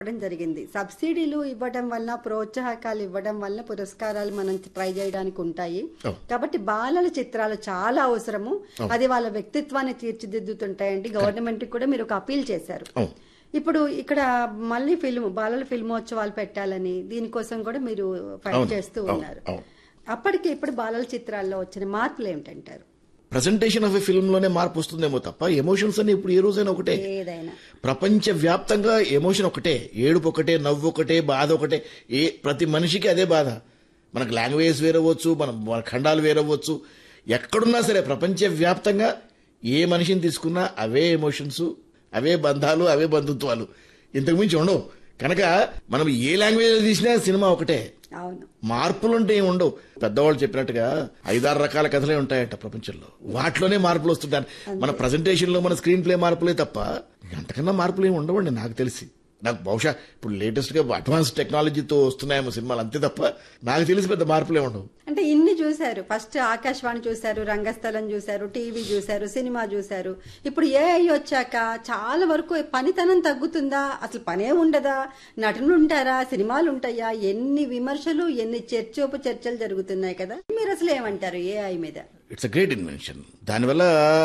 ఇవ్వడం జరిగింది సబ్సిడీలు ఇవ్వడం వల్ల ప్రోత్సాహకాలు ఇవ్వడం వల్ల పురస్కారాలు మనం ట్రై చేయడానికి ఉంటాయి అవును. కాబట్టి బాలల చిత్రాలు చాలా అవసరము అది వాళ్ళ వ్యక్తిత్వాన్ని తీర్చిదిద్దుతుంటాయండి గవర్నమెంట్ కూడా మీరు ఒక అపీల్ చేశారు అవును ఇప్పుడు ఇక్కడ మళ్ళీ ఫిల్మ్ బాలల ఫిల్మోత్సవాలు పెట్టాలని దీనికోసం కూడా మీరు ఫైట్ అవును, చేస్తూ అవును, ఉన్నారు అవును. అప్పటికి ఇప్పుడు బాలల చిత్రాల్లో వచ్చిన మార్పులు ఏమిటంటారు ప్రజెంటేషన్ ఆఫ్ ఎ ఫిల్మ్ లోనే మార్పు వస్తుందేమో తప్ప ఎమోషన్స్ అని ఇప్పుడు ఏ రోజైనా ఒకటే ఏదైనా ప్రపంచ వ్యాప్తంగా ఎమోషన్ ఒకటే ఏడుపు ఒకటే నవ్వు ఒకటే బాధ ఒకటే ఏ ప్రతి మనిషికి అదే బాధ మనకు లాంగ్వేజ్ వేరవచ్చు మన మన ఖండాలు వేరవచ్చు ఎక్కడున్నా సరే ప్రపంచ వ్యాప్తంగా ఏ మనిషిని తీసుకున్నా అవే ఎమోషన్స్ అవే బంధాలు అవే బంధుత్వాలు ఇంతకు మించి ఉండవు కనుక మనం ఏ లాంగ్వేజ్ తీసినా సినిమా ఒకటే అవును మార్పులు అంటే ఏమి ఉండవు పెద్దవాళ్ళు చెప్పినట్టుగా ఐదారు రకాల కథలే ఉంటాయట ప్రపంచంలో వాటిలోనే మార్పులు వస్తుంటాయి మన ప్రజెంటేషన్ లో మన స్క్రీన్ ప్లే మార్పులే తప్ప అంతకన్నా మార్పులు ఏమి ఉండవండి నాకు తెలిసి నాకు బహుశా ఇప్పుడు లేటెస్ట్ గా అడ్వాన్స్ టెక్నాలజీతో వస్తున్నాయేమో సినిమాలు అంతే తప్ప నాకు తెలిసి పెద్ద మార్పులే ఉండవు అంటే ఇన్ని చూశారు ఫస్ట్ ఆకాశవాణి చూశారు రంగస్థలం చూశారు టీవీ చూశారు సినిమా చూశారు ఇప్పుడు ఏఐ వచ్చాక చాలా వరకు పనితనం తగ్గుతుందా అసలు పనే ఉండదా నటనలు ఉంటారా సినిమాలు ఉంటాయా ఎన్ని విమర్శలు ఎన్ని చర్చోపు చర్చలు జరుగుతున్నాయి కదా మీరు అసలు ఏమంటారు ఏఐ మీద ఇట్స్ అ గ్రేట్ ఇన్వెన్షన్ దానివల్ల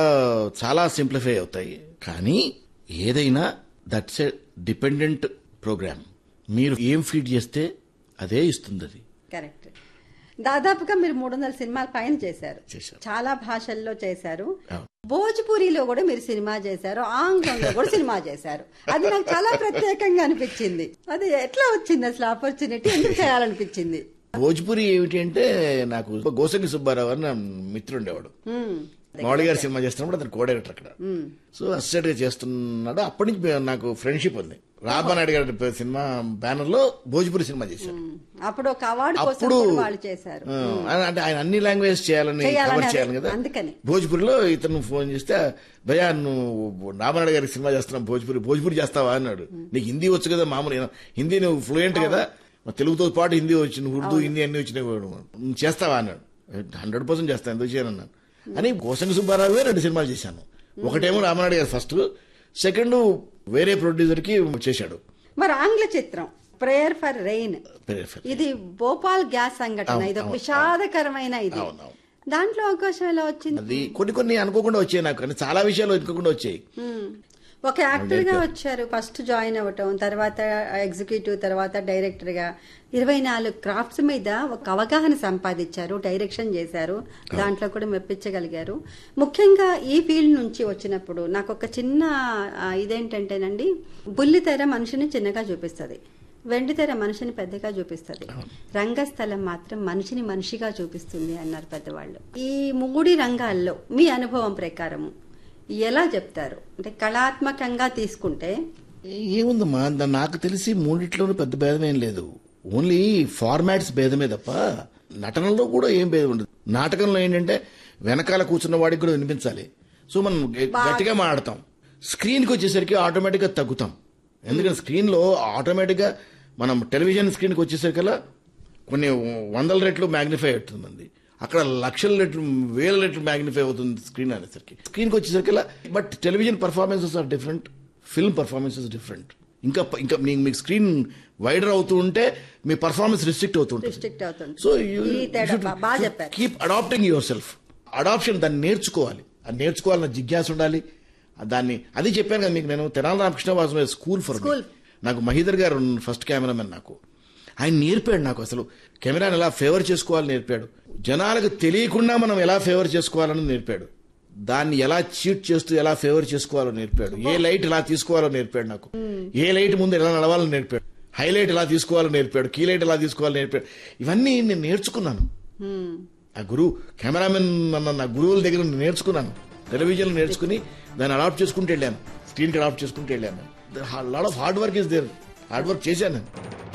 చాలా సింప్లిఫై అవుతాయి కానీ ఏదైనా దట్స్ ఎ డిపెండెంట్ ప్రోగ్రామ్ మీరు ఏం ఫీడ్ చేస్తే అదే ఇస్తుంది అది కరెక్ట్ దాదాపుగా మీరు మూడు వందల సినిమాల పైన చేశారు చేశారు. చాలా భాషల్లో చేశారు అవును. భోజ్పురిలో కూడా మీరు సినిమా చేశారు ఆంగ్లంలో కూడా సినిమా చేశారు అది నాకు చాలా ప్రత్యేకంగా అనిపించింది అది ఎట్లా వచ్చింది అసలు ఆపర్చునిటీ ఎందుకు చేయాలనిపించింది భోజ్పురి ఏమిటి అంటే నాకు గోసంగి సుబ్బారావు అని నా మిత్రుడు ఉండేవాడు మ్మ్. మౌళి గారి సినిమా చేస్తున్నప్పుడు అతను కోడైరెక్టర్ అక్కడ సో అసిస్టెంట్ గా చేస్తున్నాడు అప్పటి నుంచి మే- నాకు ఫ్రెండ్షిప్ ఉంది రాబానాయుడు గారి సినిమా బ్యానర్ లో భోజ్పురి సినిమా చేశాను మ్మ్. అప్పుడు ఒక అవార్డు కోసం అప్పుడు కూడా వాళ్ళు చేశారు ఆ, అంటే ఆయన అన్ని లాంగ్వేజ్ చేయాలని చేయాలని కవర్ అదే, చేయాలి కదా అందుకని. భోజ్పురిలో ఇతను ఫోన్ చేస్తే భయా నువ్వు రామనాయుడు గారికి సినిమా చేస్తున్నావు భోజ్పురి భోజ్పురి చేస్తావా అన్నాడు నీకు హిందీ వచ్చు కదా మామూలు ఏనా? హిందీ నువ్వు ఫ్లూయెంట్ కదా మరి తెలుగుతో పాటు హిందీ వచ్చి నువ్వు ఉర్దూ హిందీ అన్ని వచ్చినాయి నువ్వు చేస్తావా అన్నాడు హండ్రెడ్ పర్సెంట్ చేస్తాను ఎందుకు చేయను అన్నాను అని కోసంగి సుబ్బారావే రెండు సినిమాలు చేశాను ఒకటేమో రామనాయుడు గారు ఫస్ట్ సెకండ్ వేరే ప్రొడ్యూసర్ కి చేశాడు మరి ఆంగ్ల చిత్రం ప్రేయర్ ఫర్ రెయిన్ పేరు పేరు. ఇది భోపాల్ గ్యాస్ సంఘటన అవును, ఇది ఒక అవును, విషాదకరమైన ఇది అవును, అవును. దాంట్లో అవకాశం ఎలా వచ్చింది అది కొన్ని కొన్ని అనుకోకుండా వచ్చాయి నాకు కానీ చాలా విషయాలు అనుకోకుండా వచ్చాయి మ్మ్. ఒక యాక్టర్ గా వచ్చారు ఫస్ట్ జాయిన్ అవ్వటం తర్వాత ఎగ్జిక్యూటివ్ తర్వాత డైరెక్టర్ గా ఇరవై నాలుగు క్రాఫ్ట్స్ మీద ఒక అవగాహన సంపాదించారు డైరెక్షన్ చేశారు దాంట్లో కూడా మెప్పించగలిగారు ముఖ్యంగా ఈ ఫీల్డ్ నుంచి వచ్చినప్పుడు నాకు ఒక చిన్న ఆ, ఇదేంటంటేనండి బుల్లితెర మనిషిని చిన్నగా చూపిస్తుంది వెండితెర మనిషిని పెద్దగా చూపిస్తుంది రంగస్థలం మాత్రం మనిషిని మనిషిగా చూపిస్తుంది అన్నారు పెద్దవాళ్ళు ఈ మూడి రంగాల్లో మీ అనుభవం ప్రకారము ఎలా చెప్తారు అంటే కళాత్మకంగా తీసుకుంటే ఏముందమ్మా దా- నాకు తెలిసి మూడిట్లోనూ పెద్ద భేదం ఏం లేదు ఓన్లీ ఫార్మాట్స్ భేదమే తప్ప నటనలో కూడా ఏం భేదం ఉండదు నాటకంలో ఏంటంటే వెనకాల కూర్చున్న వాడికి కూడా వినిపించాలి సో మనం గ- గట్టిగా మాడతాం స్క్రీన్కి వచ్చేసరికి ఆటోమేటిక్గా తగ్గుతాం ఎందుకంటే స్క్రీన్లో ఆటోమేటిక్గా మనం టెలివిజన్ స్క్రీన్కి వచ్చేసరికల్లా కొన్ని వందల రెట్లు మ్యాగ్నిఫై అవుతుంది అక్కడ లక్షల రెట్లు వేల రెట్లు మ్యాగ్నిఫై అవుతుంది స్క్రీన్ అనేసరికి స్క్రీన్కి వచ్చేసరికి but television performances are different film performances different ఇంకా ఇంకా మీ- మీకు స్క్రీన్ వైడర్ అవుతూ ఉంటే మీ పర్ఫార్మెన్స్ రిస్ట్రిక్ట్ అవుతుంటుంది రిస్ట్రిక్ట్ అవుతుంది సో ఈ తేడా బా- బాగా చెప్పారు keep adapting your self adaptation దాన్ని నేర్చుకోవాలి అది నేర్చుకోవాలన్న జిజ్ఞాస ఉండాలి దాన్ని అది చెప్పాను కదా మీకు నేను Tenali Ramakrishna was my school for School. నాకు మహీధర్ గారు ఫస్ట్ కెమెరామెన్ నాకు ఆయన నేర్పాడు నాకు అసలు కెమెరాని ఎలా ఫేవర్ చేసుకోవాలని నేర్పాడు జనాలకు తెలియకుండా మనం ఎలా ఫేవర్ చేసుకోవాలని నేర్పాడు దాన్ని ఎలా చీట్ చేస్తూ ఎలా ఫేవర్ చేసుకోవాలో నేర్పాడు ఏ లైట్ ఎలా తీసుకోవాలో నేర్పాడు నాకు ఏ లైట్ ముందు ఎలా నడవాలని నేర్పాడు హైలైట్ ఎలా తీసుకోవాలో నేర్పాడు కీ లైట్ ఎలా తీసుకోవాలో నేర్పాడు ఇవన్నీ నేను నేర్చుకున్నాను మ్మ్. ఆ గురువు కెమెరామెన్ అన్న నా గురువుల దగ్గర నేను నేర్చుకున్నాను టెలివిజన్ నేర్చుకుని దాన్ని అడాప్ట్ చేసుకుంటూ వెళ్ళాను స్క్రీన్కి అడాప్ట్ చేసుకుంటూ వెళ్ళాను lot of hard work is there hard work చేశాను నేను